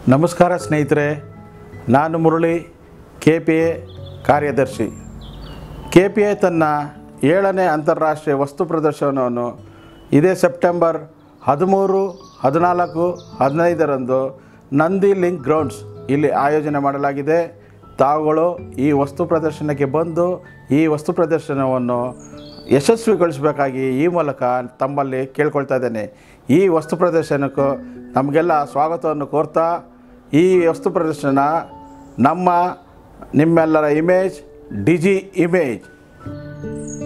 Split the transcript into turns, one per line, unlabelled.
ನಮಸ್ಕಾರ ಸ್ನೇಹಿತರೆ ನಾನು ಮುರಳಿ ಕೆ ಪಿ ಎ ಕಾರ್ಯದರ್ಶಿ ಕೆ ಪಿ ಎ ತನ್ನ ಏಳನೇ ಅಂತಾರಾಷ್ಟ್ರೀಯ ವಸ್ತು ಪ್ರದರ್ಶನವನ್ನು ಇದೇ ಸೆಪ್ಟೆಂಬರ್ ಹದಿಮೂರು ಹದಿನಾಲ್ಕು ಹದಿನೈದರಂದು ನಂದಿ ಲಿಂಕ್ ಗ್ರೌಂಡ್ಸ್ ಇಲ್ಲಿ ಆಯೋಜನೆ ಮಾಡಲಾಗಿದೆ ತಾವುಗಳು ಈ ವಸ್ತು ಪ್ರದರ್ಶನಕ್ಕೆ ಬಂದು ಈ ವಸ್ತು ಪ್ರದರ್ಶನವನ್ನು ಯಶಸ್ವಿಗೊಳಿಸಬೇಕಾಗಿ ಈ ಮೂಲಕ ತಮ್ಮಲ್ಲಿ ಕೇಳ್ಕೊಳ್ತಾ ಇದ್ದೇನೆ ಈ ವಸ್ತು ಪ್ರದರ್ಶನಕ್ಕೂ ನಮಗೆಲ್ಲ ಸ್ವಾಗತವನ್ನು ಕೋರ್ತಾ ಈ ವಸ್ತು ಪ್ರದರ್ಶನ ನಮ್ಮ ನಿಮ್ಮೆಲ್ಲರ ಇಮೇಜ್ ಡಿಜಿ ಇಮೇಜ್